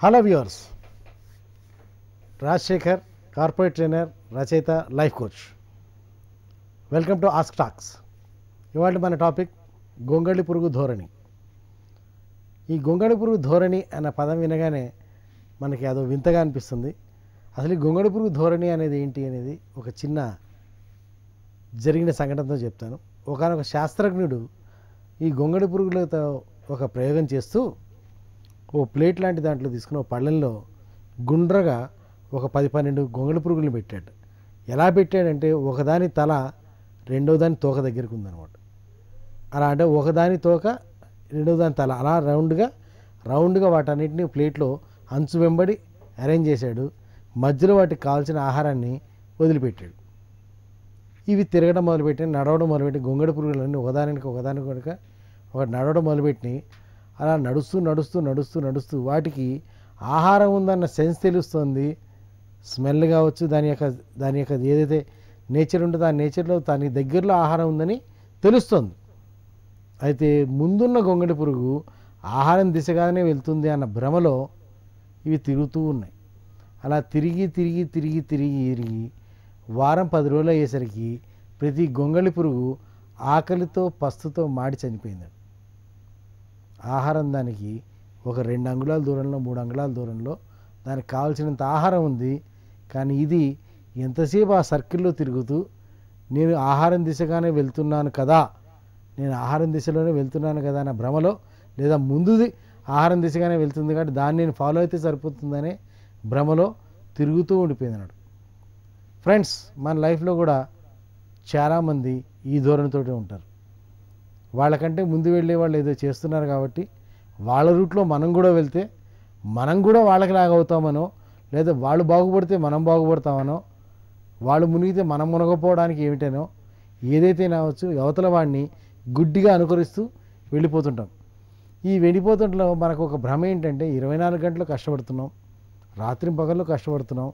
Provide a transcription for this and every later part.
hello viewers Rajasekhar corporate trainer రచయిత life coach welcome to ask talks ఇవాళ మన topic గొంగళి పురుగు ధోరణి ఈ గొంగళి పురుగు ధోరణి అన్న పదం వినగానే మనకి అదో వింతగా అనిపిస్తుంది అసలు ఈ గొంగళి పురుగు ధోరణి అనేది ఏంటి అనేది ఒక చిన్న జరిగిన సంఘటనతో చెప్తాను ఒకనొక శాస్త్రజ్ఞుడు ఈ గొంగళి పురుగులతో ఒక ప్రయోగం చేస్తూ ఓ ప్లేట్ లాంటి దాంట్లో తీసుకుని ఓ పళ్ళెంలో గుండ్రగా ఒక పది పన్నెండు గొంగళి పురుగులను పెట్టాడు ఎలా పెట్టాడంటే ఒకదాని తల రెండో దాని తోక దగ్గరికి ఉందన్నమాట అలా అంటే ఒకదాని తోక రెండో దాని తల అలా రౌండ్గా రౌండ్గా వాటన్నిటిని ప్లేట్లో అంచు వెంబడి అరేంజ్ చేశాడు మధ్యలో వాటికి కావాల్సిన ఆహారాన్ని వదిలిపెట్టాడు ఇవి తిరగడం మొదలుపెట్టి నడవడం మొదలుపెట్టి గొంగడి పురుగులన్నీ ఒకదానికి ఒకదానికి కనుక ఒకటి నడవడం మొదలుపెట్టి అలా నడుస్తూ నడుస్తూ నడుస్తూ నడుస్తూ వాటికి ఆహారం ఉందన్న సెన్స్ తెలుస్తుంది స్మెల్ కావచ్చు దాని యొక్క దాని యొక్క ఏదైతే నేచర్ ఉంటుందో ఆ నేచర్లో దాని దగ్గరలో ఆహారం ఉందని తెలుస్తుంది అయితే ముందున్న గొంగడి పురుగు ఆహారం దిశగానే వెళ్తుంది అన్న భ్రమలో ఇవి తిరుగుతూ ఉన్నాయి అలా తిరిగి తిరిగి తిరిగి తిరిగి తిరిగి వారం పది రోజులు అయ్యేసరికి ప్రతి గొంగళి పురుగు ఆకలితో పస్తుతో మాడి చనిపోయింది ఆహారం దానికి ఒక రెండు అంగుళాల దూరంలో మూడు అంగుళాల దూరంలో దానికి కావాల్సినంత ఆహారం ఉంది కానీ ఇది ఎంతసేపు ఆ సర్కిల్లో తిరుగుతూ నేను ఆహారం దిశగానే వెళ్తున్నాను కదా నేను ఆహారం దిశలోనే వెళ్తున్నాను కదా అన్న భ్రమలో లేదా ముందుది ఆహారం దిశగానే వెళ్తుంది కాబట్టి దాన్ని నేను ఫాలో అయితే సరిపోతుందనే భ్రమలో తిరుగుతూ ఉండిపోయింది అన్నాడు ఫ్రెండ్స్ మన లైఫ్లో కూడా చాలామంది ఈ ధోరణితోటి ఉంటారు వాళ్ళకంటే ముందు వెళ్ళే వాళ్ళు ఏదో చేస్తున్నారు కాబట్టి వాళ్ళ రూట్లో మనం కూడా వెళ్తే మనం కూడా వాళ్ళకి లాగా అవుతామనో లేదా వాళ్ళు బాగుపడితే మనం బాగుపడతామనో వాళ్ళు మునిగితే మనం మునగపోవడానికి ఏమిటనో ఏదైతే నావచ్చు అవతల వాడిని గుడ్డిగా అనుకరిస్తూ వెళ్ళిపోతుంటాం ఈ వెళ్ళిపోతుంటలో మనకు ఒక భ్రమ ఏంటంటే ఇరవై నాలుగు గంటలు కష్టపడుతున్నాం రాత్రి పగళ్ళు కష్టపడుతున్నాం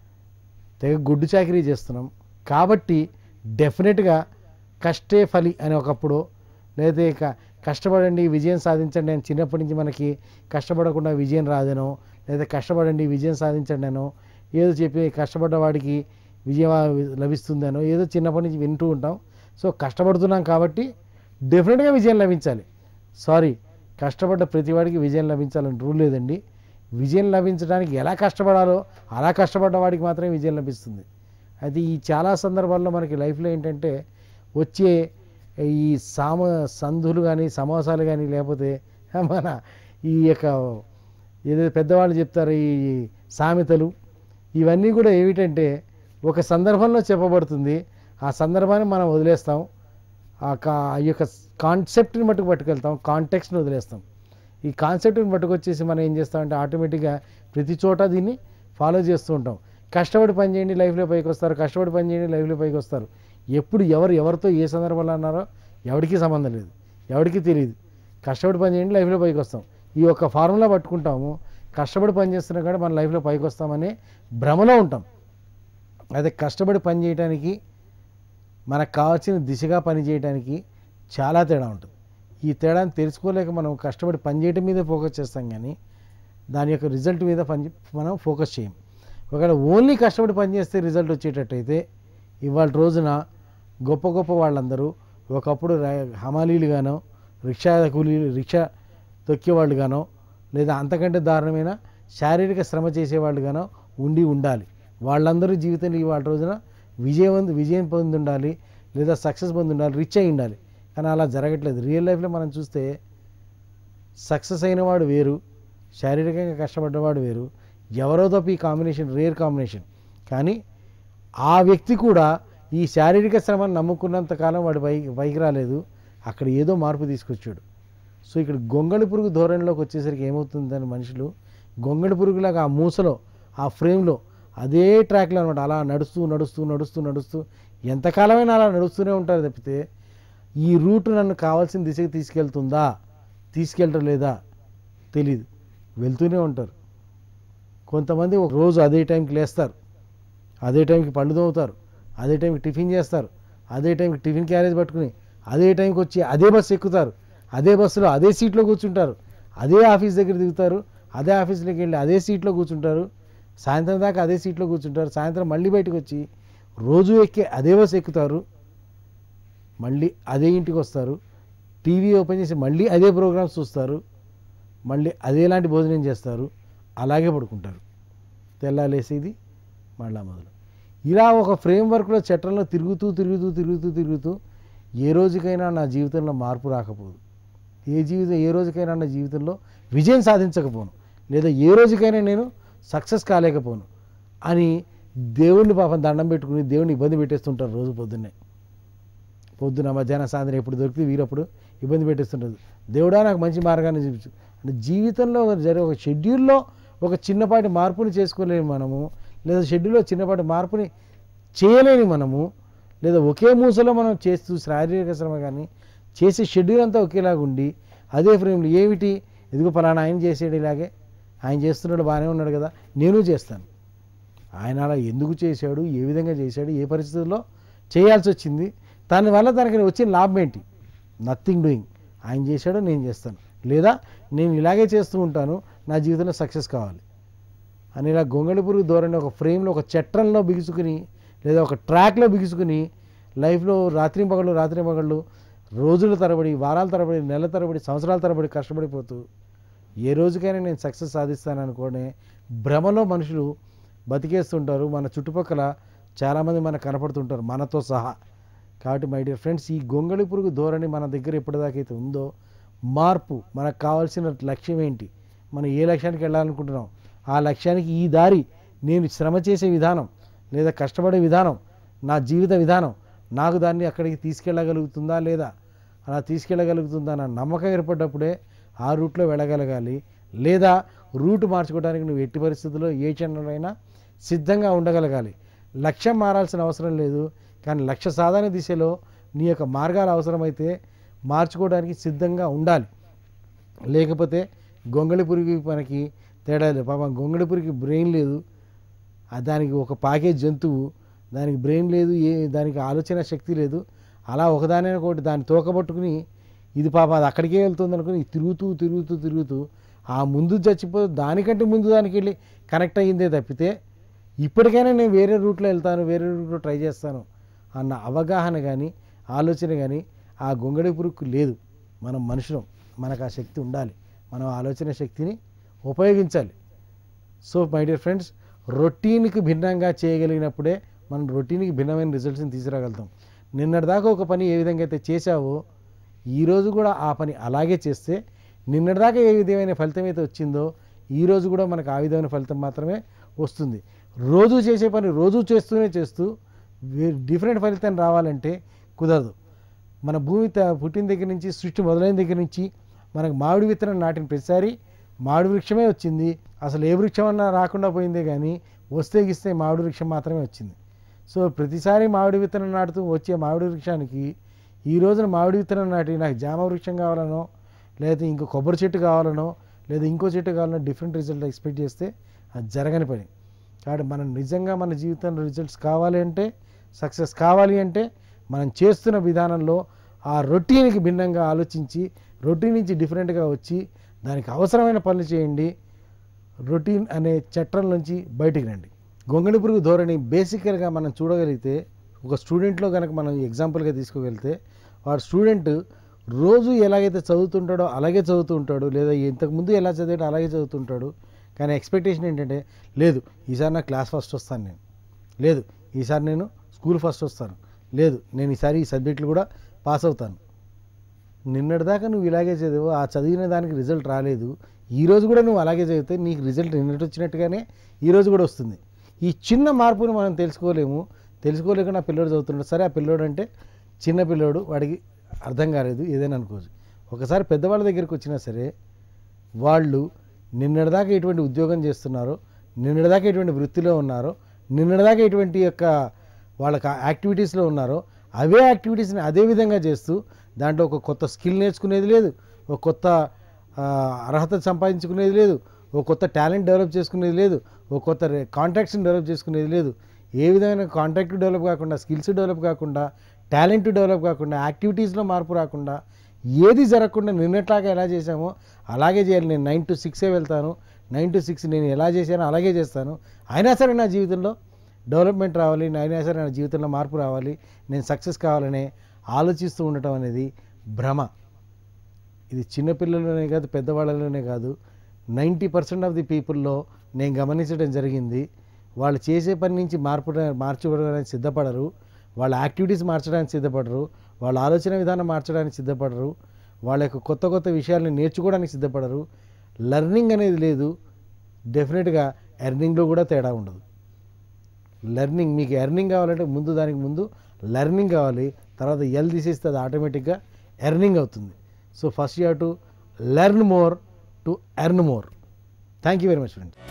తెగ గుడ్డు చాకరీ చేస్తున్నాం కాబట్టి డెఫినెట్గా కష్టే ఫలి అని ఒకప్పుడు లేదా ఇక కష్టపడండి విజయం సాధించండి అని చిన్నప్పటి నుంచి మనకి కష్టపడకుండా విజయం రాదనో లేదా కష్టపడండి విజయం సాధించండి అనో ఏదో చెప్పి కష్టపడ్డ వాడికి విజయం లభిస్తుందనో ఏదో చిన్నప్పటి నుంచి వింటూ ఉంటాం సో కష్టపడుతున్నాం కాబట్టి డెఫినెట్గా విజయం లభించాలి సారీ కష్టపడ్డ ప్రతి వాడికి విజయం లభించాలని రూల్ లేదండి విజయం లభించడానికి ఎలా కష్టపడాలో అలా కష్టపడ్డ వాడికి మాత్రమే విజయం లభిస్తుంది అయితే ఈ చాలా సందర్భాల్లో మనకి లైఫ్లో ఏంటంటే వచ్చే ఈ సామ సంధులు కానీ సమాసాలు కానీ లేకపోతే మన ఈ యొక్క ఏదైతే పెద్దవాళ్ళు చెప్తారో ఈ సామెతలు ఇవన్నీ కూడా ఏమిటంటే ఒక సందర్భంలో చెప్పబడుతుంది ఆ సందర్భాన్ని మనం వదిలేస్తాం ఆ కా ఆ యొక్క కాన్సెప్ట్ని మట్టుకు పట్టుకెళ్తాం కాంటెక్స్ని వదిలేస్తాం ఈ కాన్సెప్ట్ని పట్టుకొచ్చేసి మనం ఏం చేస్తామంటే ఆటోమేటిక్గా ప్రతి చోట దీన్ని ఫాలో చేస్తూ ఉంటాం కష్టపడి పని చేయండి లైఫ్లో పైకి వస్తారు కష్టపడి పని చేయండి లైఫ్లో పైకి వస్తారు ఎప్పుడు ఎవరు ఎవరితో ఏ సందర్భంలో అన్నారో ఎవరికీ సంబంధం లేదు ఎవరికీ తెలియదు కష్టపడి పని చేయండి లైఫ్లో పైకి వస్తాం ఈ యొక్క ఫార్ములా పట్టుకుంటాము కష్టపడి పని చేస్తున్నా కూడా మన లైఫ్లో పైకి వస్తామనే భ్రమలో ఉంటాం అదే కష్టపడి పని చేయడానికి మనకు కావాల్సిన దిశగా పని చేయడానికి చాలా తేడా ఉంటుంది ఈ తేడాన్ని తెలుసుకోలేక మనం కష్టపడి పని చేయడం మీద ఫోకస్ చేస్తాం కానీ దాని యొక్క రిజల్ట్ మీద పని మనం ఫోకస్ చేయం ఒకవేళ ఓన్లీ కష్టపడి పని చేస్తే రిజల్ట్ వచ్చేటట్టయితే ఇవాళ రోజున గొప్ప గొప్ప వాళ్ళందరూ ఒకప్పుడు ర- హమాలీలుగానో రిక్షా కూలీలు రిక్షా తొక్కేవాళ్ళు గానో లేదా అంతకంటే దారుణమైన శారీరక శ్రమ చేసేవాళ్ళుగానో ఉండి ఉండాలి వాళ్ళందరూ జీవితంలో ఇవాళ రోజున విజయవంత విజయం పొంది ఉండాలి లేదా సక్సెస్ పొంది ఉండాలి రిచ్ అయి ఉండాలి కానీ అలా జరగట్లేదు రియల్ లైఫ్లో మనం చూస్తే సక్సెస్ అయిన వాడు వేరు శారీరకంగా కష్టపడ్డవాడు వేరు ఎవరో తప్ప ఈ కాంబినేషన్ రేర్ కాంబినేషన్ కానీ ఆ వ్యక్తి కూడా ఈ శారీరక శ్రమను నమ్ముకున్నంత కాలం వాడు పై పైకి రాలేదు అక్కడ ఏదో మార్పు తీసుకొచ్చాడు సో ఇక్కడ గొంగళి పురుగు ధోరణిలోకి వచ్చేసరికి ఏమవుతుందని మనుషులు గొంగళి పురుగులాగా ఆ మూసలో ఆ ఫ్రేమ్లో అదే ట్రాక్లో అనమాట అలా నడుస్తూ నడుస్తూ నడుస్తూ నడుస్తూ ఎంతకాలమైనా అలా నడుస్తూనే ఉంటారు తప్పితే ఈ రూట్ నన్ను కావాల్సిన దిశకి తీసుకెళ్తుందా తీసుకెళ్ళటం లేదా తెలీదు వెళ్తూనే ఉంటారు కొంతమంది ఒక రోజు అదే టైంకి లేస్తారు అదే టైంకి పళ్ళు తోముతారు అదే టైంకి టిఫిన్ చేస్తారు అదే టైంకి టిఫిన్ క్యారేజ్ పట్టుకుని అదే టైంకి వచ్చి అదే బస్సు ఎక్కుతారు అదే బస్సులో అదే సీట్లో కూర్చుంటారు అదే ఆఫీస్ దగ్గర దిగుతారు అదే ఆఫీస్లోకి వెళ్ళి అదే సీట్లో కూర్చుంటారు సాయంత్రం దాకా అదే సీట్లో కూర్చుంటారు సాయంత్రం మళ్ళీ బయటకు వచ్చి రోజు ఎక్కే అదే బస్ ఎక్కుతారు మళ్ళీ అదే ఇంటికి వస్తారు టీవీ ఓపెన్ చేసి మళ్ళీ అదే ప్రోగ్రామ్స్ చూస్తారు మళ్ళీ అదేలాంటి భోజనం చేస్తారు అలాగే పడుకుంటారు తెల్లాలేసేది మళ్ళా మొదలు ఇలా ఒక ఫ్రేమ్వర్క్లో చట్టంలో తిరుగుతూ తిరుగుతూ తిరుగుతూ తిరుగుతూ ఏ రోజుకైనా నా జీవితంలో మార్పు రాకపోదు ఏ జీవితం ఏ రోజుకైనా నా జీవితంలో విజయం సాధించకపోను లేదా ఏ రోజుకైనా నేను సక్సెస్ కాలేకపోను అని దేవుణ్ణి పాపం దండం పెట్టుకుని దేవుని ఇబ్బంది పెట్టేస్తుంటారు రోజు పొద్దున్నే పొద్దున మధ్యాహ్నం సాయంత్రం ఎప్పుడు దొరికితే వీరప్పుడు ఇబ్బంది పెట్టేస్తుంటుంది దేవుడా నాకు మంచి మార్గాన్ని చూపించు అంటే జీవితంలో ఒక జరిగే ఒక షెడ్యూల్లో ఒక చిన్నపాటి మార్పుని చేసుకోలేని మనము లేదా షెడ్యూల్లో చిన్నపాటి మార్పుని చేయలేని మనము లేదా ఒకే మూసలో మనం చేస్తూ శారీరక శ్రమ కానీ చేసే షెడ్యూల్ అంతా ఒకేలాగా ఉండి అదే ఫ్రేమ్లో ఏమిటి ఇదిగో పలానా ఆయన చేసేది ఇలాగే ఆయన చేస్తున్నాడు బాగానే ఉన్నాడు కదా నేను చేస్తాను ఆయన అలా ఎందుకు చేశాడు ఏ విధంగా చేశాడు ఏ పరిస్థితుల్లో చేయాల్సి వచ్చింది దానివల్ల తనకి వచ్చిన లాభం ఏంటి నథింగ్ డూయింగ్ ఆయన చేశాడో నేను చేస్తాను లేదా నేను ఇలాగే చేస్తూ ఉంటాను నా జీవితంలో సక్సెస్ కావాలి అని ఇలా గొంగళి పురుగు ధోరణి ఒక ఫ్రేమ్లో ఒక చట్రంలో బిగుసుకుని లేదా ఒక ట్రాక్లో బిగుసుకుని లైఫ్లో రాత్రి పగళ్ళు రాత్రి పగళ్ళు రోజుల తరబడి వారాల తరబడి నెలల తరబడి సంవత్సరాల తరబడి కష్టపడిపోతూ ఏ రోజుకైనా నేను సక్సెస్ సాధిస్తాను అనుకోనే భ్రమలో మనుషులు బతికేస్తుంటారు మన చుట్టుపక్కల చాలామంది మనకు కనపడుతుంటారు మనతో సహా కాబట్టి మై డియర్ ఫ్రెండ్స్ ఈ గొంగళి పురుగు ధోరణి మన దగ్గర ఎప్పటిదాకైతే ఉందో మార్పు మనకు కావాల్సిన లక్ష్యం ఏంటి మనం ఏ లక్ష్యానికి వెళ్ళాలనుకుంటున్నాం ఆ లక్ష్యానికి ఈ దారి నేను శ్రమ చేసే విధానం లేదా కష్టపడే విధానం నా జీవిత విధానం నాకు దాన్ని అక్కడికి తీసుకెళ్ళగలుగుతుందా లేదా అలా తీసుకెళ్ళగలుగుతుందా నా నమ్మకం ఏర్పడ్డప్పుడే ఆ రూట్లో వెళ్ళగలగాలి లేదా రూట్ మార్చుకోవడానికి నువ్వు ఎట్టి పరిస్థితుల్లో ఏ క్షణంలోనైనా సిద్ధంగా ఉండగలగాలి లక్ష్యం మారాల్సిన అవసరం లేదు కానీ లక్ష్య సాధన దిశలో నీ యొక్క మార్గాలు అవసరమైతే మార్చుకోవడానికి సిద్ధంగా ఉండాలి లేకపోతే గొంగళి పురుగు మనకి తేడా లేదు పాపం గొంగళి పురుగుకి బ్రెయిన్ లేదు ఆ దానికి ఒక పాకే జంతువు దానికి బ్రెయిన్ లేదు ఏ దానికి ఆలోచన శక్తి లేదు అలా ఒకదాని ఒకటి దాన్ని తోకబట్టుకుని ఇది పాప అది అక్కడికే వెళ్తుంది అనుకుని తిరుగుతూ తిరుగుతూ తిరుగుతూ ఆ ముందు చచ్చిపో దానికంటే ముందు దానికి వెళ్ళి కనెక్ట్ అయ్యిందే తప్పితే ఇప్పటికైనా నేను వేరే రూట్లో వెళ్తాను వేరే రూట్లో ట్రై చేస్తాను అన్న అవగాహన కానీ ఆలోచన కానీ ఆ గొంగడి పురుగుకు లేదు మనం మనుషులం మనకు ఆ శక్తి ఉండాలి మనం ఆ ఆలోచన శక్తిని ఉపయోగించాలి సో మై డియర్ ఫ్రెండ్స్ రొటీన్కి భిన్నంగా చేయగలిగినప్పుడే మనం రొటీన్కి భిన్నమైన రిజల్ట్స్ని తీసుకురాగలుగుతాం నిన్నటిదాకా ఒక పని ఏ విధంగా అయితే చేశావో ఈరోజు కూడా ఆ పని అలాగే చేస్తే నిన్నటిదాకా ఏ విధమైన ఫలితం అయితే వచ్చిందో ఈరోజు కూడా మనకు ఆ విధమైన ఫలితం మాత్రమే వస్తుంది రోజు చేసే పని రోజు చేస్తూనే చేస్తూ వే- డిఫరెంట్ ఫలితం రావాలంటే కుదరదు మన భూమి త- పుట్టిన దగ్గర నుంచి సృష్టి మొదలైన దగ్గర నుంచి మనకు మామిడి విత్తనం నాటిన ప్రతిసారి మామిడి వృక్షమే వచ్చింది అసలు ఏ వృక్షం అన్నా రాకుండా పోయిందే కానీ వస్తే గిస్తే మామిడి వృక్షం మాత్రమే వచ్చింది సో ప్రతిసారి మామిడి విత్తనం నాటుతూ వచ్చే మామిడి వృక్షానికి ఈ రోజున మామిడి విత్తనం నాటి నాకు జామ వృక్షం కావాలనో లేదా ఇంకో కొబ్బరి చెట్టు కావాలనో లేదా ఇంకో చెట్టు కావాలనో డిఫరెంట్ రిజల్ట్ ఎక్స్పెక్ట్ చేస్తే అది జరగని పని కాబట్టి మనం నిజంగా మన జీవితంలో రిజల్ట్స్ కావాలి అంటే సక్సెస్ కావాలి అంటే మనం చేస్తున్న విధానంలో ఆ రొటీన్కి భిన్నంగా ఆలోచించి రొటీన్ నుంచి డిఫరెంట్గా వచ్చి దానికి అవసరమైన పనులు చేయండి రొటీన్ అనే చట్టం నుంచి బయటికి రండి గొంగళి పురుగు ధోరణి బేసికల్గా మనం చూడగలిగితే ఒక స్టూడెంట్లో కనుక మనం ఎగ్జాంపుల్గా తీసుకువెళ్తే వాడు స్టూడెంట్ రోజు ఎలాగైతే చదువుతుంటాడో అలాగే చదువుతూ ఉంటాడు లేదా ఇంతకుముందు ఎలా చదివాడో అలాగే చదువుతుంటాడు కానీ ఎక్స్పెక్టేషన్ ఏంటంటే లేదు ఈసారి నా క్లాస్ ఫస్ట్ వస్తాను నేను లేదు ఈసారి నేను స్కూల్ ఫస్ట్ వస్తాను లేదు నేను ఈసారి ఈ సబ్జెక్టులు కూడా పాస్ అవుతాను నిన్నటిదాకా నువ్వు ఇలాగే చదివు ఆ చదివిన దానికి రిజల్ట్ రాలేదు ఈ రోజు కూడా నువ్వు అలాగే చదివితే నీకు రిజల్ట్ నిన్నటి వచ్చినట్టుగానే ఈ రోజు కూడా వస్తుంది ఈ చిన్న మార్పుని మనం తెలుసుకోలేము తెలుసుకోలేకుండా పిల్లోడు చదువుతున్నాడు సరే ఆ పిల్లోడు అంటే చిన్న పిల్లోడు వాడికి అర్థం కాలేదు ఏదైనా అనుకోవచ్చు ఒకసారి పెద్దవాళ్ళ దగ్గరికి వచ్చినా సరే వాళ్ళు నిన్నటిదాకా ఎటువంటి ఉద్యోగం చేస్తున్నారో నిన్నటిదాకా ఎటువంటి వృత్తిలో ఉన్నారో నిన్నటిదాకా ఎటువంటి యొక్క వాళ్ళకి యాక్టివిటీస్లో ఉన్నారో అవే యాక్టివిటీస్ని అదే విధంగా చేస్తూ దాంట్లో ఒక కొత్త స్కిల్ నేర్చుకునేది లేదు ఒక కొత్త ఆ, అర్హత సంపాదించుకునేది లేదు ఒక కొత్త టాలెంట్ డెవలప్ చేసుకునేది లేదు ఒక కొత్త కాంటాక్ట్స్ని డెవలప్ చేసుకునేది లేదు ఏ విధమైన కాంటాక్ట్ డెవలప్ కాకుండా స్కిల్స్ డెవలప్ కాకుండా టాలెంట్ డెవలప్ కాకుండా యాక్టివిటీస్లో మార్పు రాకుండా ఏది జరగకుండా నిన్నట్లాగా ఎలా చేశామో అలాగే చేయాలి నేను నైన్ టు సిక్సే వెళ్తాను నైన్ టు సిక్స్ నేను ఎలా చేశానో అలాగే చేస్తాను అయినా సరే నా జీవితంలో డెవలప్మెంట్ రావాలి అయినా సరే నా జీవితంలో మార్పు రావాలి నేను సక్సెస్ కావాలనే ఆలోచిస్తూ ఉండటం అనేది భ్రమ ఇది చిన్నపిల్లల్లోనే కాదు పెద్దవాళ్ళలోనే కాదు నైంటీ పర్సెంట్ ఆఫ్ ది పీపుల్లో నేను గమనించడం జరిగింది వాళ్ళు చేసే పని నుంచి మార్పు మార్చుకోవడానికి సిద్ధపడరు వాళ్ళ యాక్టివిటీస్ మార్చడానికి సిద్ధపడరు వాళ్ళ ఆలోచన విధానం మార్చడానికి సిద్ధపడరు వాళ్ళ యొక్క కొత్త కొత్త విషయాలను నేర్చుకోవడానికి సిద్ధపడరు లెర్నింగ్ అనేది లేదు డెఫినెట్గా ఎర్నింగ్లో కూడా తేడా ఉండదు లెర్నింగ్ మీకు ఎర్నింగ్ కావాలంటే ముందు దానికి ముందు లెర్నింగ్ కావాలి తర్వాత ఎల్ తీసేస్తే అది ఆటోమేటిక్గా ఎర్నింగ్ అవుతుంది so first you have to learn more to earn more thank you very much friend